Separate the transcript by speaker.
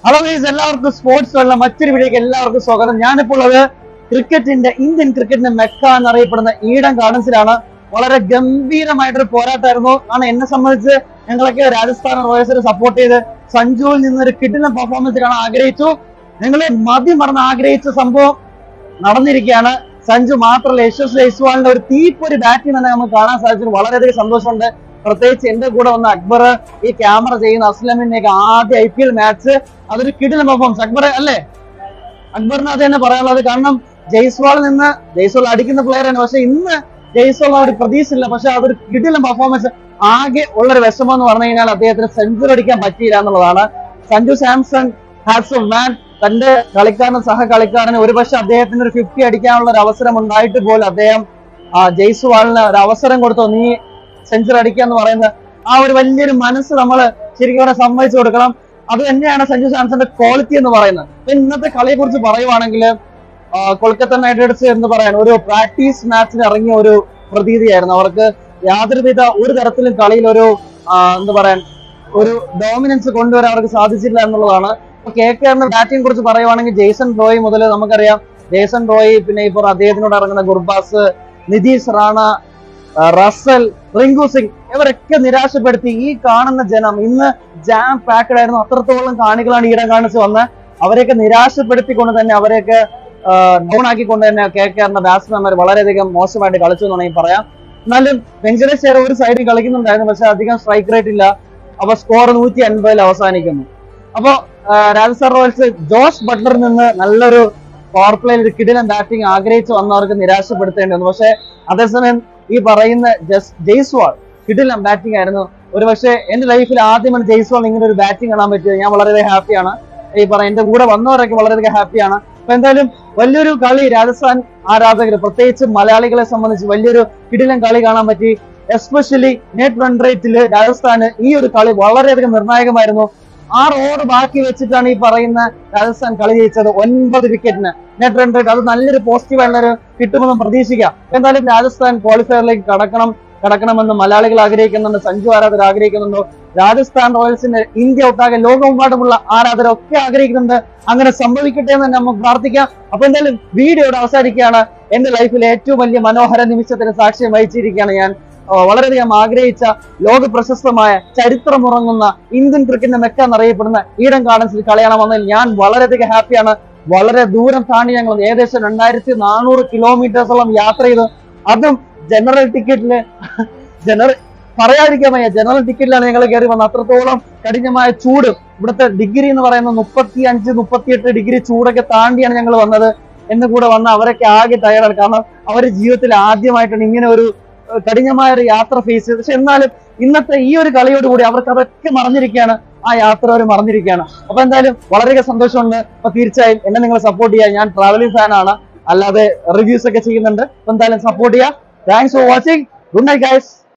Speaker 1: hello guys എല്ലാവർക്കും sports ഉള്ള മറ്റൊരു വീഡിയോക്ക് എല്ലാവർക്കും സ്വാഗതം ഞാനിപ്പോൾ ഉള്ളത് ക്രിക്കറ്റിന്റെ ഇന്ത്യൻ ക്രിക്കറ്റിന്റെ മെക്ക എന്നറിയപ്പെടുന്ന ഈഡൻ ഗാർഡൻസിലാണ് വളരെ ഗംഭീരമായിട്ടൊരു പോരാട്ടമായിരുന്നു കാരണം എന്നെ സംബന്ധിച്ച് ഞങ്ങളൊക്കെ രാജസ്ഥാൻ റോയൽസിനെ സപ്പോർട്ട് ചെയ്ത് സഞ്ജുവിൽ നിന്നൊരു കിട്ടുന്ന പെർഫോമൻസ് കാണാൻ ആഗ്രഹിച്ചു നിങ്ങൾ മതി മറന്ന് ആഗ്രഹിച്ച സംഭവം നടന്നിരിക്കുകയാണ് സഞ്ജു മാത്രമല്ല യശസ് ജയ്സ്വാളിന്റെ ഒരു തീപ്പൊരി ബാറ്റിംഗ് തന്നെ നമുക്ക് കാണാൻ സാധിച്ചത് വളരെയധികം സന്തോഷമുണ്ട് പ്രത്യേകിച്ച് എന്റെ കൂടെ വന്ന അക്ബർ ഈ ക്യാമറ ചെയ്യുന്ന അസ്ലമിന്റെ ഒക്കെ ആദ്യ ഐ പി എൽ മാച്ച് അതൊരു കിടിലൻ പെർഫോമൻസ് അക്ബർ അല്ലേ അക്ബറിന് അത് തന്നെ പറയാനുള്ളത് കാരണം ജയ്സ്വാളിൽ നിന്ന് ജയ്സ്വാൾ അടിക്കുന്ന പ്ലെയർ ആണ് പക്ഷെ ഇന്ന് ജയ്സ്വാൾ ആ ഒരു പ്രതീക്ഷയില്ല പക്ഷെ അതൊരു കിടിലൻ പെർഫോമൻസ് ആകെ ഉള്ളൊരു വിഷമം എന്ന് പറഞ്ഞു കഴിഞ്ഞാൽ അദ്ദേഹത്തിന് സെഞ്ചുറി അടിക്കാൻ പറ്റിയില്ല എന്നുള്ളതാണ് Sanju Samson has a man തന്റെ കളിക്കാരനും സഹ കളിക്കാരന് ഒരുപക്ഷെ അദ്ദേഹത്തിന് ഒരു ഫിഫ്റ്റി അടിക്കാനുള്ള ഒരു അവസരം ഉണ്ടായിട്ട് പോലും അദ്ദേഹം ആ, ജയ്സ്വാളിന് ഒരു അവസരം കൊടുത്തു നീ സെഞ്ചുറി അടിക്കുക എന്ന് പറയുന്നത് ആ ഒരു വലിയൊരു മനസ്സ് നമ്മൾ ശരിക്കും പറഞ്ഞാൽ സമ്മതിച്ചു കൊടുക്കണം അത് തന്നെയാണ് സഞ്ജു സാംസന്റെ ക്വാളിറ്റി എന്ന് പറയുന്നത് ഇപ്പൊ ഇന്നത്തെ കളിയെ കുറിച്ച് പറയുവാണെങ്കിൽ കൊൽക്കത്ത നൈറ്റ് റൈഡേഴ്സ് എന്ന് പറയാൻ ഒരു പ്രാക്ടീസ് മാച്ചിന് ഇറങ്ങിയ ഒരു പ്രതീതിയായിരുന്നു അവർക്ക് യാതൊരുവിധ ഒരു തരത്തിലും കളിയിൽ ഒരു ആ, എന്താ പറയാൻ ഒരു ഡോമിനൻസ് കൊണ്ടുവരാൻ അവർക്ക് സാധിച്ചില്ല എന്നുള്ളതാണ് ഇപ്പൊ കെ കെറിന്റെ ബാറ്റിംഗ് കുറിച്ച് പറയുവാണെങ്കിൽ ജെയ്സൺ റോയ് മുതൽ നമുക്കറിയാം ജെയ്സൺ റോയ് പിന്നെ ഇപ്പോൾ അദ്ദേഹത്തിനോട് ഇറങ്ങുന്ന ഗുർബാസ് നിതീഷ് റാണ ആ, റസൽ റിങ്കു സിംഗ് ഇവരൊക്കെ നിരാശപ്പെടുത്തി ഈ കാണുന്ന ജനം ഇന്ന് ജാം പാക്കഡ് ആയിരുന്നു അത്രത്തോളം കാണികളാണ് ഈടം കാണിച്ചു വന്ന് അവരെയൊക്കെ നിരാശപ്പെടുത്തിക്കൊണ്ട് തന്നെ അവരെയൊക്കെ ഡൗൺ ആക്കിക്കൊണ്ട് തന്നെ കെ കെറിന്റെ ബാറ്റ്സ്മാൻമാർ വളരെയധികം മോശമായിട്ട് കളിച്ചു എന്ന് വേണമെങ്കിൽ പറയാം എന്നാലും വെങ്കടേഷ് ചേര ഒരു സൈഡിൽ കളിക്കുന്നുണ്ടായിരുന്നു പക്ഷെ അധികം സ്ട്രൈക്ക് റേറ്റ് ഇല്ല അപ്പൊ സ്കോർ നൂറ്റി അൻപതിൽ അവസാനിക്കുന്നു അപ്പോ ആ, രാജസ്ഥാൻ റോയൽസ് ജോഷ് ബട്ട്ലറിൽ നിന്ന് നല്ലൊരു പവർ പ്ലേയിൽ ഒരു കിടിലൻ ബാറ്റിംഗ് ആഗ്രഹിച്ചു വന്നവർക്ക് നിരാശപ്പെടുത്തേണ്ടി വന്നു പക്ഷെ അതേസമയം ഈ പറയുന്ന ജസ് ജയ്സ്വാൾ കിടിലൻ ബാറ്റിംഗ് ആയിരുന്നു ഒരു പക്ഷേ എന്റെ ലൈഫിൽ ആദ്യമാണ് ജയ്സ്വാൾ ഇങ്ങനെ ഒരു ബാറ്റിംഗ് കാണാൻ പറ്റിയത് ഞാൻ വളരെയധികം ഹാപ്പിയാണ് ഈ പറ എന്റെ കൂടെ വന്നവരൊക്കെ വളരെയധികം ഹാപ്പിയാണ് അപ്പൊ എന്തായാലും വലിയൊരു കളി രാജസ്ഥാൻ ആരാധകർ പ്രത്യേകിച്ച് മലയാളികളെ സംബന്ധിച്ച് വലിയൊരു കിടിലൻ കളി കാണാൻ പറ്റി എസ്പെഷ്യലി നെറ്റ് റൺ റേറ്റിൽ രാജസ്ഥാന് ഈ ഒരു കളി വളരെയധികം നിർണായകമായിരുന്നു ആറ് ഓവർ ബാക്കി വെച്ചിട്ടാണ് ഈ പറയുന്ന രാജസ്ഥാൻ കളി ജയിച്ചത് ഒൻപത് വിക്കറ്റിന് നെറ്റ് റൺ റേറ്റ് അത് നല്ലൊരു പോസിറ്റീവ് ആയിട്ടുള്ളൊരു കിട്ടുമെന്ന് പ്രതീക്ഷിക്കാം എന്തായാലും രാജസ്ഥാൻ ക്വാളിഫയറിലേക്ക് കടക്കണം കടക്കണമെന്ന് മലയാളികൾ ആഗ്രഹിക്കുന്നുണ്ട് സഞ്ജു ആരാധകർ ആഗ്രഹിക്കുന്നുണ്ടോ രാജസ്ഥാൻ റോയൽസിന്റെ ഇന്ത്യ ഒട്ടാകെ ലോകമെമ്പാടുമുള്ള ആരാധകരൊക്കെ ആഗ്രഹിക്കുന്നുണ്ട് അങ്ങനെ സംഭവിക്കട്ടെ എന്ന് തന്നെ നമുക്ക് പ്രാർത്ഥിക്കാം അപ്പൊ എന്തായാലും വീഡിയോയുടെ അവസാനിക്കുകയാണ് എന്റെ ലൈഫിലെ ഏറ്റവും വലിയ മനോഹര നിമിഷത്തിന് സാക്ഷ്യം വഹിച്ചിരിക്കുകയാണ് ഞാൻ ആ, വളരെയധികം ആഗ്രഹിച്ച ലോക പ്രശസ്തമായ ചരിത്രമുറങ്ങുന്ന ഇന്ത്യൻ ക്രിക്കറ്റിന്റെ മെക്ക എന്നറിയപ്പെടുന്ന ഈഡൻ ഗാർഡൻസിൽ കളിയാണ് വന്നതിൽ ഞാൻ വളരെയധികം ഹാപ്പിയാണ് വളരെ ദൂരം താണ്ടി ഞങ്ങൾ ഏകദേശം രണ്ടായിരത്തി നാനൂറ് കിലോമീറ്റേഴ്സോളം യാത്ര ചെയ്തു അതും ജനറൽ ടിക്കറ്റില് ജനറൽ പറയാതിരിക്കാൻ വയ്യ ജനറൽ ടിക്കറ്റിലാണ് ഞങ്ങൾ കയറി വന്നത് അത്രത്തോളം കഠിനമായ ചൂട് ഇവിടുത്തെ ഡിഗ്രി എന്ന് പറയുന്നത് മുപ്പത്തി അഞ്ച് മുപ്പത്തിയെട്ട് ഡിഗ്രി ചൂടൊക്കെ താണ്ടിയാണ് ഞങ്ങൾ വന്നത് എന്റെ കൂടെ വന്ന അവരൊക്കെ ആകെ ടയർഡാണ് കാരണം അവരുടെ ജീവിതത്തിൽ ആദ്യമായിട്ടാണ് ഇങ്ങനെ ഒരു ഏഹ്, കഠിനമായ ഒരു യാത്ര ഫേസ് ചെയ്തത് പക്ഷെ എന്നാലും ഇന്നത്തെ ഈ ഒരു കളിയോട് കൂടി അവർക്ക് അതൊക്കെ മറന്നിരിക്കുകയാണ് ആ യാത്ര അവർ മറന്നിരിക്കുകയാണ് അപ്പൊ എന്തായാലും വളരെയധികം സന്തോഷമുണ്ട് അപ്പൊ തീർച്ചയായും എന്നെ നിങ്ങൾ സപ്പോർട്ട് ചെയ്യുക ഞാൻ ട്രാവലിംഗ് ഫാനാണ് അല്ലാതെ റിവ്യൂസ് ഒക്കെ ചെയ്യുന്നുണ്ട് അപ്പൊ എന്തായാലും സപ്പോർട്ട് ചെയ്യുക thanks for watching good night guys